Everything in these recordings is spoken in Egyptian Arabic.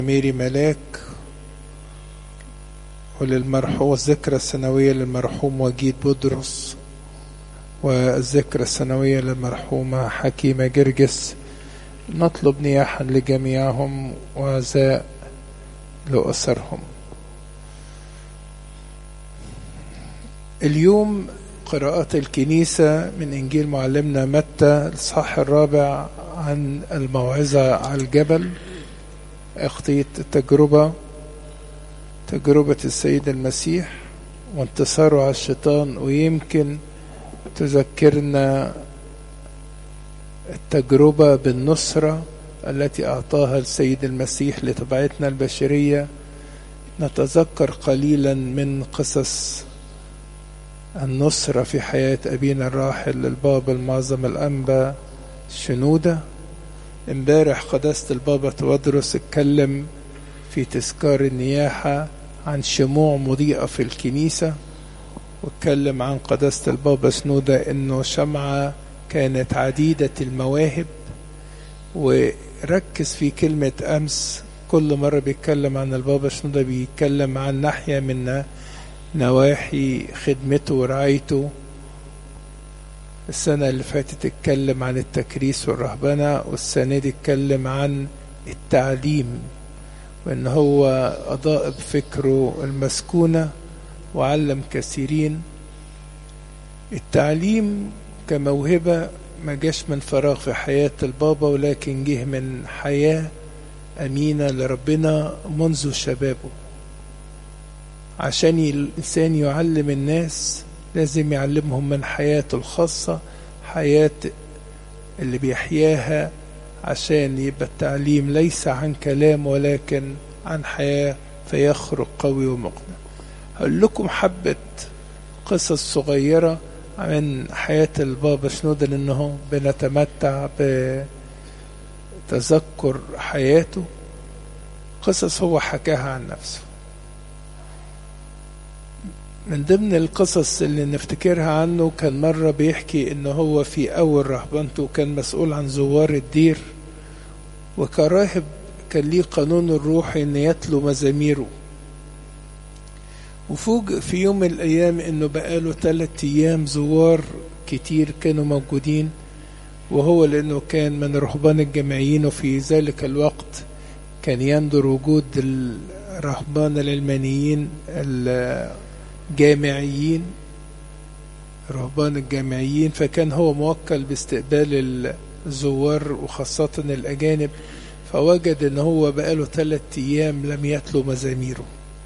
ميري ملاك وللمرحوم الذكرى السنوية للمرحوم وجيد بطرس والذكرى السنوية للمرحومة حكيمة جرجس نطلب نياحا لجميعهم وعزاء لأسرهم اليوم قراءات الكنيسة من إنجيل معلمنا متى الصح الرابع عن الموعظة على الجبل أخطية التجربة تجربة السيد المسيح وانتصاره على الشيطان ويمكن تذكرنا التجربة بالنصرة التي أعطاها السيد المسيح لطبيعتنا البشرية نتذكر قليلا من قصص النصرة في حياة أبينا الراحل البابا المعظم الأنبا شنودة امبارح قداسة البابا تودرس اتكلم في تذكار النياحة عن شموع مضيئة في الكنيسة واتكلم عن قداسة البابا شنودة انه شمعة كانت عديدة المواهب وركز في كلمة أمس كل مرة بيتكلم عن البابا شنودة بيتكلم عن ناحية من نواحي خدمته ورعايته السنة اللي فاتت اتكلم عن التكريس والرهبنة والسنة دي اتكلم عن التعليم وان هو أضاء بفكره المسكونة وعلم كثيرين التعليم كموهبة ما جاش من فراغ في حياة البابا ولكن جه من حياة أمينة لربنا منذ شبابه عشان الإنسان يعلم الناس لازم يعلمهم من حياته الخاصة حياة اللي بيحياها عشان يبقى التعليم ليس عن كلام ولكن عن حياة فيخرج قوي ومقنع هقول لكم حبة قصص صغيرة عن حياة البابا شنودة لأنه بنتمتع بتذكر حياته قصص هو حكاها عن نفسه من ضمن القصص اللي نفتكرها عنه كان مرة بيحكي إن هو في أول رهبنته كان مسؤول عن زوار الدير وكراهب كان ليه قانون الروحي إن يتلو مزاميره وفوجئ في يوم من الأيام إنه بقاله ثلاثة أيام زوار كتير كانوا موجودين وهو لأنه كان من رهبان الجامعيين وفي ذلك الوقت كان يندر وجود الرهبان العلمانيين الجامعيين رهبان الجامعيين فكان هو موكل باستقبال الزوار وخاصة الأجانب فوجد ان هو بقاله ثلاثة ايام لم يتلو مزاميره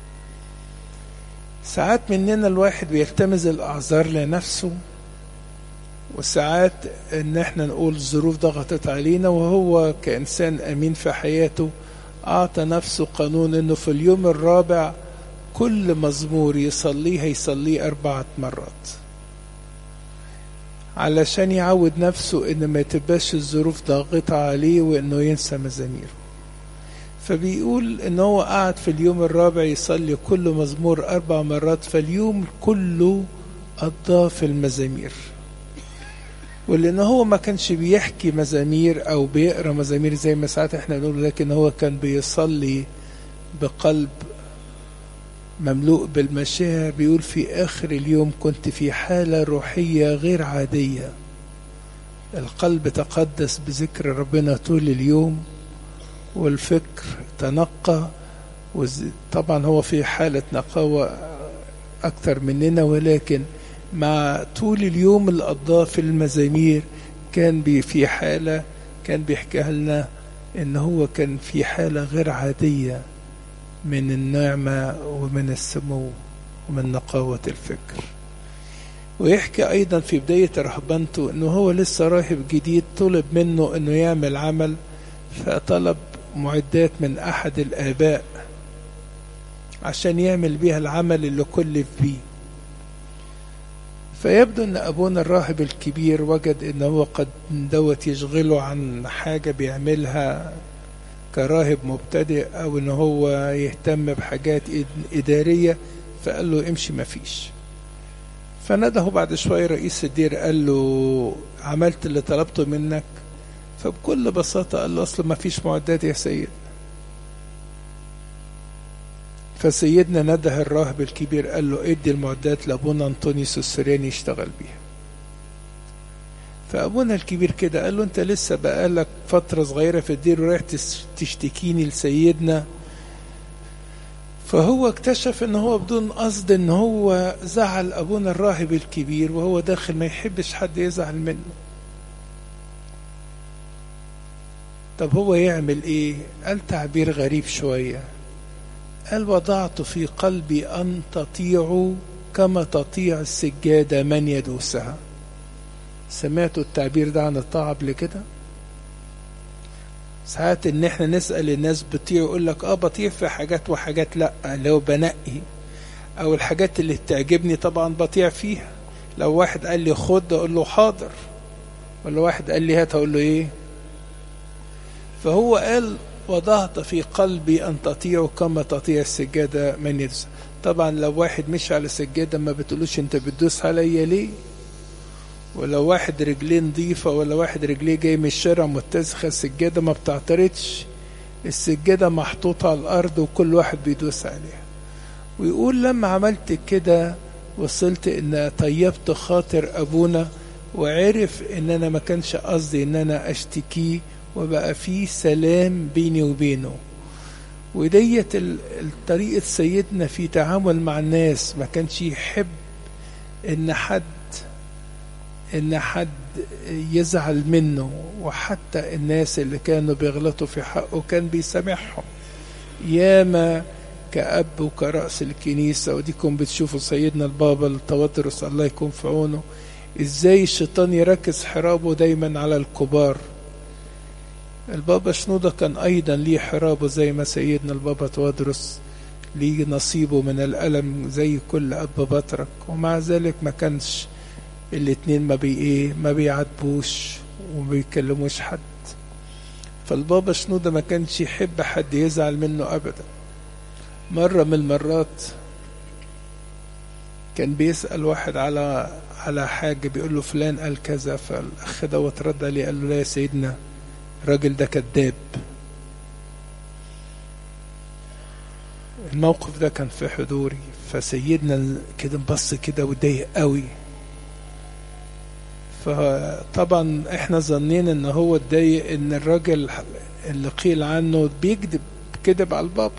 ساعات مننا الواحد بيلتمس الاعذار لنفسه وساعات ان احنا نقول الظروف ضغطت علينا وهو كانسان امين في حياته اعطى نفسه قانون انه في اليوم الرابع كل مزمور يصليه هيصليه اربعة مرات علشان يعود نفسه ان ما تبقاش الظروف ضاغطة عليه وانه ينسى مزاميره فبيقول ان هو قعد في اليوم الرابع يصلي كل مزمور اربع مرات فاليوم كله قضاه في المزامير ولان هو ما كانش بيحكي مزامير او بيقرا مزامير زي ما ساعات احنا بنقول لكن هو كان بيصلي بقلب مملوء بالمشاعر بيقول في آخر اليوم كنت في حالة روحية غير عادية القلب تقدس بذكر ربنا طول اليوم والفكر تنقى طبعا هو في حالة نقاوة أكثر مننا ولكن مع طول اليوم اللي قضاه في المزامير كان في حالة كان بيحكيها لنا إن هو كان في حالة غير عادية من النعمة ومن السمو ومن نقاوة الفكر ويحكي أيضا في بداية رهبنته أنه هو لسه راهب جديد طلب منه أنه يعمل عمل فطلب معدات من أحد الآباء عشان يعمل بيها العمل اللي كلف بيه فيبدو أن أبونا الراهب الكبير وجد أنه هو قد دوت يشغله عن حاجة بيعملها كراهب مبتدئ او ان هو يهتم بحاجات اداريه فقال له امشي ما فيش فنده بعد شويه رئيس الدير قال له عملت اللي طلبته منك فبكل بساطه قال له اصل ما فيش معدات يا سيد فسيدنا نده الراهب الكبير قال له ادي المعدات لابونا انطونيوس السرياني يشتغل بيها فابونا الكبير كده قال له انت لسه بقالك فتره صغيره في الدير ورايح تشتكيني لسيدنا فهو اكتشف ان هو بدون قصد ان هو زعل ابونا الراهب الكبير وهو داخل ما يحبش حد يزعل منه طب هو يعمل ايه قال تعبير غريب شويه قال وضعت في قلبي ان تطيعوا كما تطيع السجاده من يدوسها سمعتوا التعبير ده عن الطاعه قبل كده ساعات ان احنا نسال الناس بتطيع يقول لك اه بطيع في حاجات وحاجات لا اللي هو بنقي او الحاجات اللي تعجبني طبعا بطيع فيها لو واحد قال لي خد اقول له حاضر ولا واحد قال لي هات اقول له ايه فهو قال وضعت في قلبي ان تطيع كما تطيع السجاده من يدوس طبعا لو واحد مشي على السجاده ما بتقولوش انت بتدوس عليا ليه ولو واحد رجليه نظيفة ولا واحد رجليه جاي من الشارع متسخة السجادة ما بتعترضش السجادة محطوطة على الأرض وكل واحد بيدوس عليها ويقول لما عملت كده وصلت ان طيبت خاطر ابونا وعرف ان انا ما كانش قصدي ان انا اشتكيه وبقى في سلام بيني وبينه وديت طريقة سيدنا في تعامل مع الناس ما كانش يحب ان حد ان حد يزعل منه وحتى الناس اللي كانوا بيغلطوا في حقه كان بيسامحهم ياما كأب وكرأس الكنيسة وديكم بتشوفوا سيدنا البابا التوترس الله يكون في عونه ازاي الشيطان يركز حرابه دايما على الكبار البابا شنودة كان أيضا ليه حرابه زي ما سيدنا البابا توادرس ليه نصيبه من الألم زي كل أب بطرك ومع ذلك ما كانش الاتنين ما بي ايه ما بيعاتبوش وما بيكلموش حد فالبابا شنودة ما كانش يحب حد يزعل منه أبدا مرة من المرات كان بيسأل واحد على على حاجة بيقول له فلان قال كذا فالأخ دوت رد عليه قال له لا يا سيدنا الراجل ده كذاب الموقف ده كان في حضوري فسيدنا كده انبص كده واتضايق قوي فطبعا احنا ظنين ان هو اتضايق ان الراجل اللي قيل عنه بيكذب كذب على البابا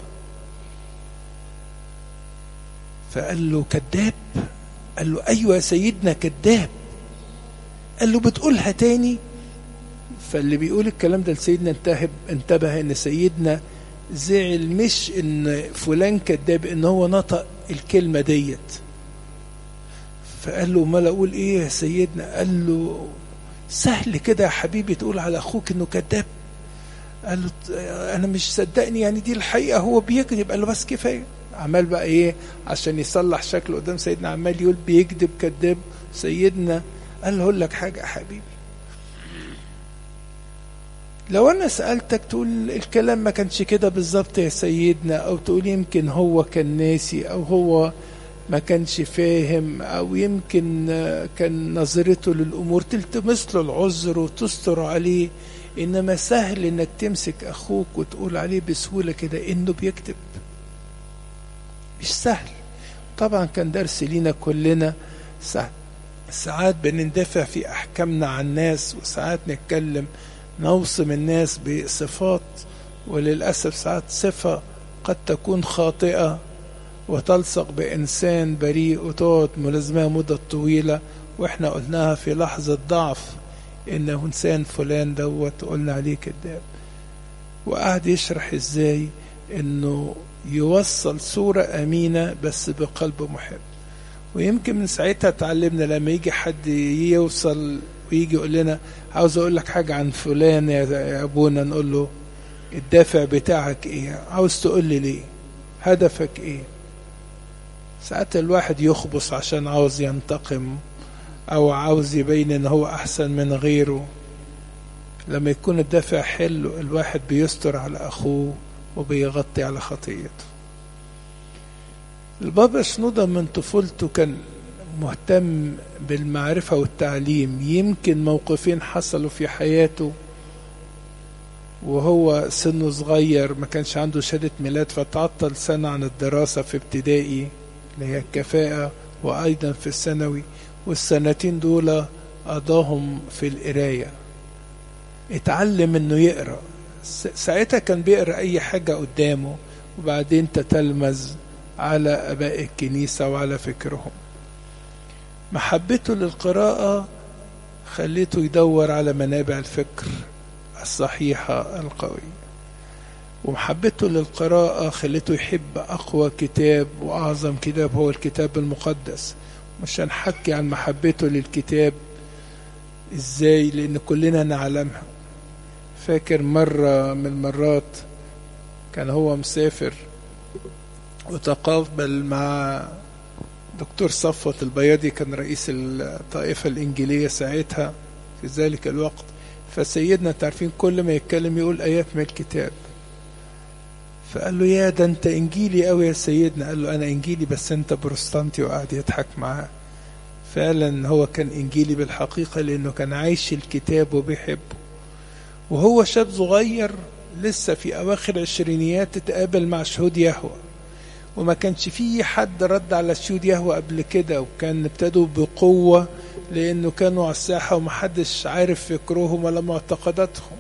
فقال له كذاب قال له ايوه يا سيدنا كذاب قال له بتقولها تاني فاللي بيقول الكلام ده لسيدنا انتهب انتبه ان سيدنا زعل مش ان فلان كذاب ان هو نطق الكلمه ديت فقال له امال اقول ايه يا سيدنا قال له سهل كده يا حبيبي تقول على اخوك انه كذاب قال له انا مش صدقني يعني دي الحقيقه هو بيكذب قال له بس كفايه عمال بقى ايه عشان يصلح شكله قدام سيدنا عمال يقول بيكذب كذاب سيدنا قال له اقول لك حاجه يا حبيبي لو انا سالتك تقول الكلام ما كانش كده بالظبط يا سيدنا او تقول يمكن هو كان ناسي او هو ما كانش فاهم او يمكن كان نظرته للامور تلتمس له العذر وتستر عليه انما سهل انك تمسك اخوك وتقول عليه بسهوله كده انه بيكذب مش سهل طبعا كان درس لينا كلنا سهل ساعات بنندفع في احكامنا عن الناس وساعات نتكلم نوصم الناس بصفات وللاسف ساعات صفه قد تكون خاطئه وتلصق بإنسان بريء وتقعد ملازمها مدة طويلة وإحنا قلناها في لحظة ضعف إنه إنسان فلان دوت قلنا عليه كذاب وقعد يشرح إزاي إنه يوصل صورة أمينة بس بقلب محب ويمكن من ساعتها اتعلمنا لما يجي حد يوصل ويجي يقول لنا عاوز اقول لك حاجة عن فلان يا ابونا نقول له الدافع بتاعك ايه عاوز تقول لي ليه هدفك ايه ساعات الواحد يخبص عشان عاوز ينتقم او عاوز يبين ان هو احسن من غيره لما يكون الدافع حلو الواحد بيستر على اخوه وبيغطي على خطيته البابا شنودة من طفولته كان مهتم بالمعرفة والتعليم يمكن موقفين حصلوا في حياته وهو سنه صغير ما كانش عنده شهادة ميلاد فتعطل سنة عن الدراسة في ابتدائي اللي هي الكفاءة وأيضا في الثانوي والسنتين دول قضاهم في القراية اتعلم انه يقرأ ساعتها كان بيقرأ أي حاجة قدامه وبعدين تتلمذ على أباء الكنيسة وعلى فكرهم محبته للقراءة خليته يدور على منابع الفكر الصحيحة القوية ومحبته للقراءة خلته يحب أقوى كتاب وأعظم كتاب هو الكتاب المقدس مش هنحكي عن محبته للكتاب إزاي لأن كلنا نعلمها فاكر مرة من المرات كان هو مسافر وتقابل مع دكتور صفوت البياضي كان رئيس الطائفة الإنجيلية ساعتها في ذلك الوقت فسيدنا تعرفين كل ما يتكلم يقول آيات من الكتاب فقال له يا ده انت انجيلي قوي يا سيدنا قال له انا انجيلي بس انت بروستانتي وقعد يضحك معاه فعلا هو كان انجيلي بالحقيقة لانه كان عايش الكتاب وبيحبه وهو شاب صغير لسه في اواخر عشرينيات اتقابل مع شهود يهوه وما كانش فيه حد رد على شهود يهوه قبل كده وكان ابتدوا بقوة لانه كانوا على الساحة ومحدش عارف فكرهم ولا معتقداتهم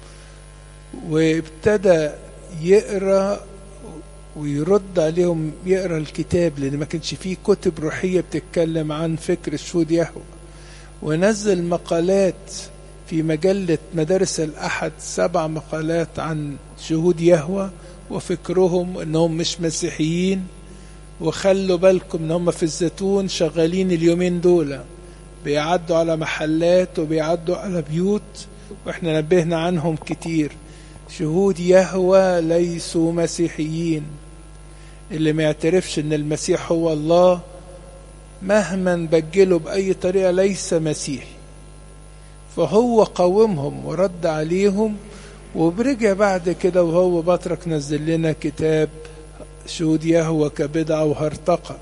وابتدى يقرا ويرد عليهم يقرا الكتاب لان ما كانش فيه كتب روحيه بتتكلم عن فكر الشهود يهوه ونزل مقالات في مجله مدارس الاحد سبع مقالات عن شهود يهوه وفكرهم انهم مش مسيحيين وخلوا بالكم ان هم في الزيتون شغالين اليومين دول بيعدوا على محلات وبيعدوا على بيوت واحنا نبهنا عنهم كتير شهود يهوى ليسوا مسيحيين اللي ما يعترفش ان المسيح هو الله مهما بجله بأي طريقة ليس مسيحي فهو قاومهم ورد عليهم وبرجع بعد كده وهو بطرك نزل لنا كتاب شهود يهوى كبدعة وهرطقة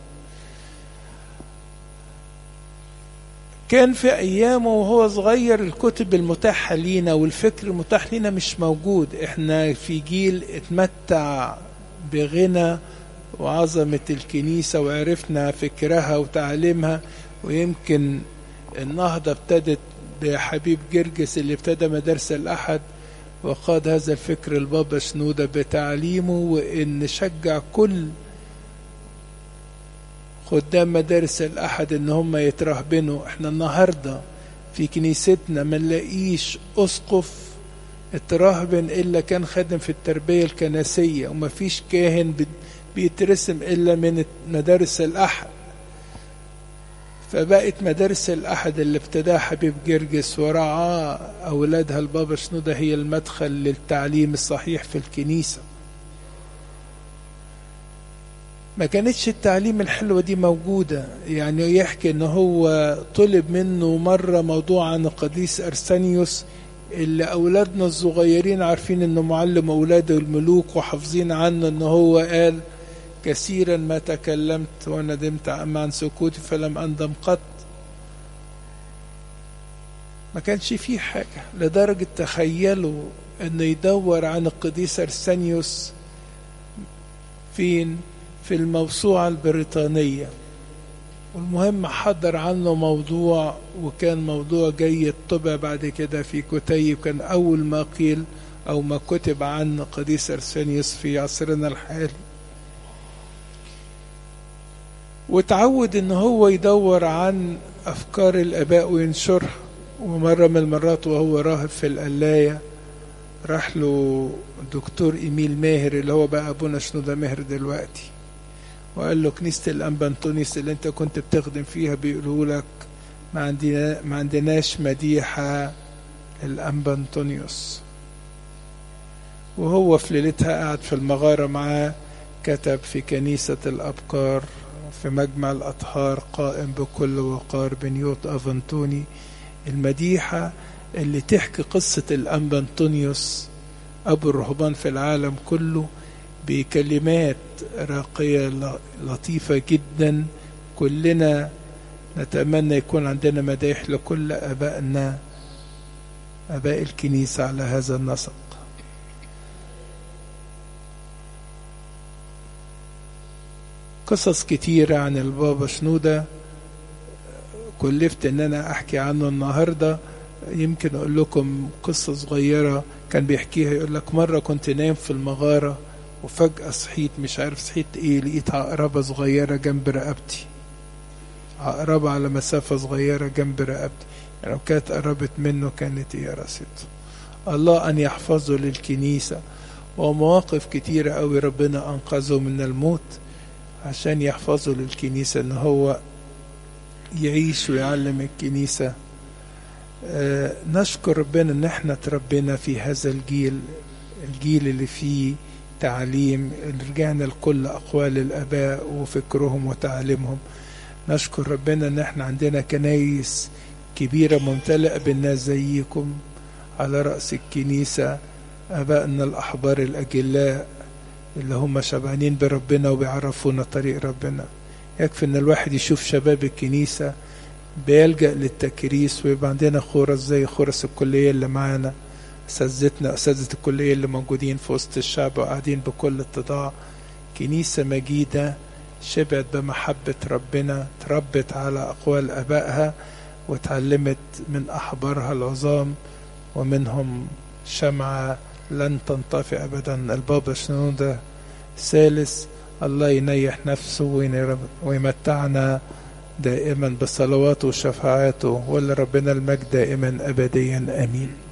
كان في أيامه وهو صغير الكتب المتاحة لينا والفكر المتاح لينا مش موجود احنا في جيل اتمتع بغنى وعظمة الكنيسة وعرفنا فكرها وتعليمها ويمكن النهضة ابتدت بحبيب جرجس اللي ابتدى مدارس الأحد وقاد هذا الفكر البابا شنودة بتعليمه وإن شجع كل خدام مدارس الأحد إن هم يترهبنوا إحنا النهاردة في كنيستنا ما نلاقيش أسقف اترهبن إلا كان خادم في التربية الكنسية وما فيش كاهن بيترسم إلا من مدارس الأحد فبقت مدارس الأحد اللي ابتداها حبيب جرجس ورعاه أولادها البابا شنودة هي المدخل للتعليم الصحيح في الكنيسة ما كانتش التعليم الحلوة دي موجودة يعني يحكي ان هو طلب منه مرة موضوع عن القديس أرسانيوس اللي أولادنا الصغيرين عارفين انه معلم أولاده الملوك وحافظين عنه ان هو قال كثيرا ما تكلمت وندمت أما عن سكوتي فلم أندم قط ما كانش فيه حاجة لدرجة تخيلوا انه يدور عن القديس أرسانيوس فين في الموسوعة البريطانية والمهم حضر عنه موضوع وكان موضوع جيد طبع بعد كده في كتيب كان أول ما قيل أو ما كتب عن قديس أرسانيوس في عصرنا الحالي وتعود ان هو يدور عن افكار الاباء وينشرها ومره من المرات وهو راهب في القلايه راح له دكتور ايميل ماهر اللي هو بقى ابونا شنودة ماهر دلوقتي وقال له كنيسة الأنبا أنطونيوس اللي أنت كنت بتخدم فيها بيقولوا لك ما عندنا ما عندناش مديحة الأنبا أنطونيوس وهو في ليلتها قعد في المغارة معاه كتب في كنيسة الأبكار في مجمع الأطهار قائم بكل وقار بنيوت أفنتوني المديحة اللي تحكي قصة الأنبا أنطونيوس أبو الرهبان في العالم كله بكلمات راقية لطيفة جدا كلنا نتمنى يكون عندنا مدايح لكل أبائنا أباء الكنيسة على هذا النسق قصص كتيرة عن البابا شنودة كلفت ان انا احكي عنه النهاردة يمكن اقول لكم قصة صغيرة كان بيحكيها يقول لك مرة كنت نايم في المغارة وفجأة صحيت مش عارف صحيت ايه لقيت عقربة صغيرة جنب رقبتي عقربة على مسافة صغيرة جنب رقبتي يعني لو كانت قربت منه كانت ايه راسته الله ان يحفظه للكنيسة ومواقف كتيرة قوي ربنا انقذه من الموت عشان يحفظه للكنيسة ان هو يعيش ويعلم الكنيسة آه نشكر ربنا ان احنا تربينا في هذا الجيل الجيل اللي فيه تعليم رجعنا لكل اقوال الاباء وفكرهم وتعليمهم نشكر ربنا ان احنا عندنا كنايس كبيرة ممتلئة بالناس زيكم على رأس الكنيسة أبائنا الأحبار الأجلاء اللي هم شبعانين بربنا وبيعرفونا طريق ربنا يكفي ان الواحد يشوف شباب الكنيسة بيلجأ للتكريس ويبقى عندنا خورس زي خورس الكلية اللي معانا أساتذتنا أساتذة الكلية اللي موجودين في وسط الشعب وقاعدين بكل اتضاع كنيسة مجيدة شبعت بمحبة ربنا تربت على أقوال أبائها وتعلمت من أحبارها العظام ومنهم شمعة لن تنطفئ أبدا البابا شنودة ثالث الله ينيح نفسه ويمتعنا دائما بصلواته وشفاعاته ولربنا المجد دائما أبديا آمين